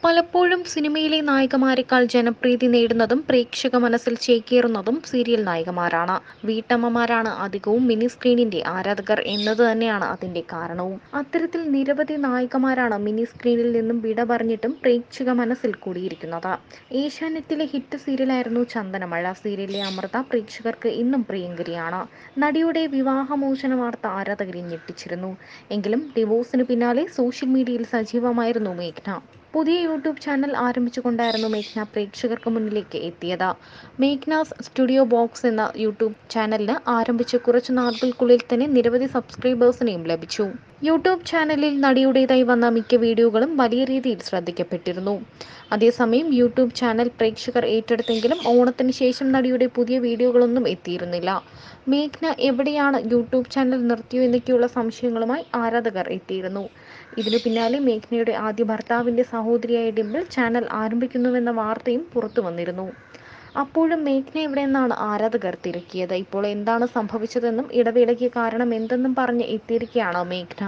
പലപ്പോഴും സിനിമയിലെ നായികമാരെക്കാൾ ജനപ്രീതി നേടുന്നതും പ്രേക്ഷക മനസ്സിൽ ചേക്കേറുന്നതും സീരിയൽ നായികമാരാണ് വീട്ടമ്മമാരാണ് അധികവും മിനി സ്ക്രീനിന്റെ ആരാധകർ എന്നത് തന്നെയാണ് അതിന്റെ കാരണവും അത്തരത്തിൽ നിരവധി നായികമാരാണ് മിനി സ്ക്രീനിൽ നിന്നും വിട പറഞ്ഞിട്ടും പ്രേക്ഷക മനസ്സിൽ കൂടിയിരിക്കുന്നത് ഏഷ്യാനെറ്റിലെ ഹിറ്റ് സീരിയലായിരുന്നു ചന്ദനമഴ സീരിയലിലെ അമൃത പ്രേക്ഷകർക്ക് ഇന്നും പ്രിയങ്കരിയാണ് നടിയുടെ വിവാഹമോചന വാർത്ത ആരാധകരെ ഞെട്ടിച്ചിരുന്നു എങ്കിലും ഡിവോഴ്സിന് പിന്നാലെ സോഷ്യൽ മീഡിയയിൽ സജീവമായിരുന്നു മേഘ്ന പുതിയ യൂട്യൂബ് ചാനൽ ആരംഭിച്ചുകൊണ്ടായിരുന്നു മേഘ്ന പ്രേക്ഷകർക്ക് മുന്നിലേക്ക് എത്തിയത് മേഘ്നാസ് സ്റ്റുഡിയോ ബോക്സ് എന്ന യൂട്യൂബ് ചാനലിന് ആരംഭിച്ച കുറച്ചു നാളുകൾക്കുള്ളിൽ തന്നെ നിരവധി സബ്സ്ക്രൈബേഴ്സിനെയും ലഭിച്ചു യൂട്യൂബ് ചാനലിൽ നടിയുടേതായി വന്ന മിക്ക വീഡിയോകളും വലിയ രീതിയിൽ ശ്രദ്ധിക്കപ്പെട്ടിരുന്നു അതേസമയം യൂട്യൂബ് ചാനൽ പ്രേക്ഷകർ ഏറ്റെടുത്തെങ്കിലും ഓണത്തിന് ശേഷം നടിയുടെ പുതിയ വീഡിയോകളൊന്നും എത്തിയിരുന്നില്ല മേഘ്ന എവിടെയാണ് യൂട്യൂബ് ചാനൽ നിർത്തിയോ എന്നൊക്കെയുള്ള സംശയങ്ങളുമായി ആരാധകർ എത്തിയിരുന്നു ഇതിനു പിന്നാലെ മേഘ്നയുടെ ആദ്യ ഭർത്താവിന്റെ സഹോദരിയായ ഡിംപിൾ ചാനൽ ആരംഭിക്കുന്നുവെന്ന വാർത്തയും പുറത്തു വന്നിരുന്നു അപ്പോഴും മേഘ്ന എവിടെയെന്നാണ് ആരാധകർ തിരക്കിയത് ഇപ്പോൾ എന്താണ് സംഭവിച്ചതെന്നും ഇടവേളയ്ക്ക് കാരണം എന്തെന്നും പറഞ്ഞ് എത്തിയിരിക്കുകയാണ് മേഘ്ന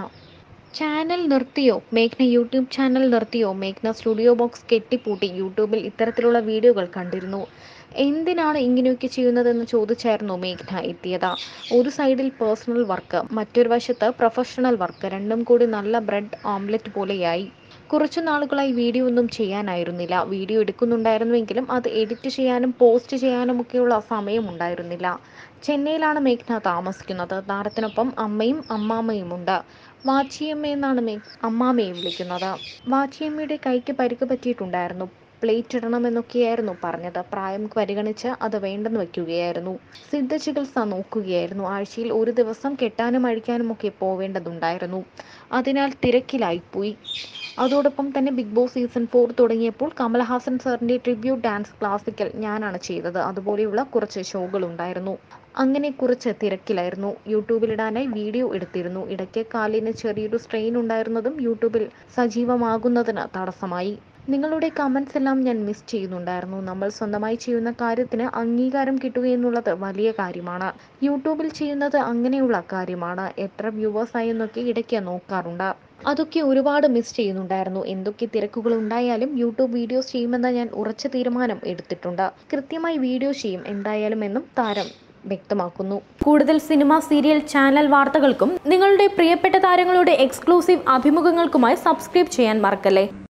ചാനൽ നിർത്തിയോ മേഘ്ന യൂട്യൂബ് ചാനൽ നിർത്തിയോ മേഘ്ന സ്റ്റുഡിയോ ബോക്സ് കെട്ടിപ്പൂട്ടി യൂട്യൂബിൽ ഇത്തരത്തിലുള്ള വീഡിയോകൾ കണ്ടിരുന്നു എന്തിനാണ് ഇങ്ങനെയൊക്കെ ചെയ്യുന്നതെന്ന് ചോദിച്ചായിരുന്നു മേഘ്ന എത്തിയത് ഒരു സൈഡിൽ പേഴ്സണൽ വർക്ക് മറ്റൊരു വശത്ത് പ്രൊഫഷണൽ വർക്ക് രണ്ടും കൂടി നല്ല ബ്രെഡ് ഓംലെറ്റ് പോലെയായി കുറച്ചു നാളുകളായി വീഡിയോ ഒന്നും ചെയ്യാനായിരുന്നില്ല വീഡിയോ എടുക്കുന്നുണ്ടായിരുന്നുവെങ്കിലും അത് എഡിറ്റ് ചെയ്യാനും പോസ്റ്റ് ചെയ്യാനും ഒക്കെയുള്ള സമയമുണ്ടായിരുന്നില്ല ചെന്നൈയിലാണ് മേഘ്ന താമസിക്കുന്നത് താരത്തിനൊപ്പം അമ്മയും അമ്മാമ്മയും ഉണ്ട് വാച്ചിയമ്മ എന്നാണ് മേ അമ്മാമ്മയെ വിളിക്കുന്നത് വാച്ചിയമ്മയുടെ കൈക്ക് പരിക്ക് പറ്റിയിട്ടുണ്ടായിരുന്നു പ്ലേറ്റ് ഇടണമെന്നൊക്കെയായിരുന്നു പറഞ്ഞത് പ്രായം പരിഗണിച്ച് അത് വേണ്ടെന്ന് വയ്ക്കുകയായിരുന്നു സിദ്ധ ചികിത്സ നോക്കുകയായിരുന്നു ആഴ്ചയിൽ ഒരു ദിവസം കെട്ടാനും അഴിക്കാനും ഒക്കെ പോവേണ്ടതുണ്ടായിരുന്നു അതിനാൽ തിരക്കിലായിപ്പോയി അതോടൊപ്പം തന്നെ ബിഗ് ബോസ് സീസൺ ഫോർ തുടങ്ങിയപ്പോൾ കമൽഹാസൻ സാറിന്റെ ട്രിബ്യൂട്ട് ഡാൻസ് ക്ലാസിക്കൽ ഞാനാണ് ചെയ്തത് അതുപോലെയുള്ള കുറച്ച് ഷോകൾ ഉണ്ടായിരുന്നു അങ്ങനെ കുറച്ച് തിരക്കിലായിരുന്നു യൂട്യൂബിലിടാനായി വീഡിയോ എടുത്തിരുന്നു ഇടയ്ക്ക് കാലിന് ചെറിയൊരു സ്ട്രെയിൻ ഉണ്ടായിരുന്നതും യൂട്യൂബിൽ സജീവമാകുന്നതിന് തടസ്സമായി നിങ്ങളുടെ കമൻസ് എല്ലാം ഞാൻ മിസ് ചെയ്യുന്നുണ്ടായിരുന്നു നമ്മൾ സ്വന്തമായി ചെയ്യുന്ന കാര്യത്തിന് അംഗീകാരം കിട്ടുക എന്നുള്ളത് വലിയ കാര്യമാണ് യൂട്യൂബിൽ ചെയ്യുന്നത് അങ്ങനെയുള്ള കാര്യമാണ് എത്ര വ്യൂവേഴ്സ് ആയി എന്നൊക്കെ ഇടയ്ക്ക് നോക്കാറുണ്ട് അതൊക്കെ ഒരുപാട് മിസ് ചെയ്യുന്നുണ്ടായിരുന്നു എന്തൊക്കെ തിരക്കുകൾ ഉണ്ടായാലും യൂട്യൂബ് വീഡിയോസ് ചെയ്യുമെന്ന് ഞാൻ ഉറച്ച തീരുമാനം എടുത്തിട്ടുണ്ട് കൃത്യമായി വീഡിയോ ചെയ്യും എന്തായാലും എന്നും താരം വ്യക്തമാക്കുന്നു കൂടുതൽ സിനിമ സീരിയൽ ചാനൽ വാർത്തകൾക്കും നിങ്ങളുടെ പ്രിയപ്പെട്ട താരങ്ങളുടെ എക്സ്ക്ലൂസീവ് അഭിമുഖങ്ങൾക്കുമായി സബ്സ്ക്രൈബ് ചെയ്യാൻ മറക്കല്ലേ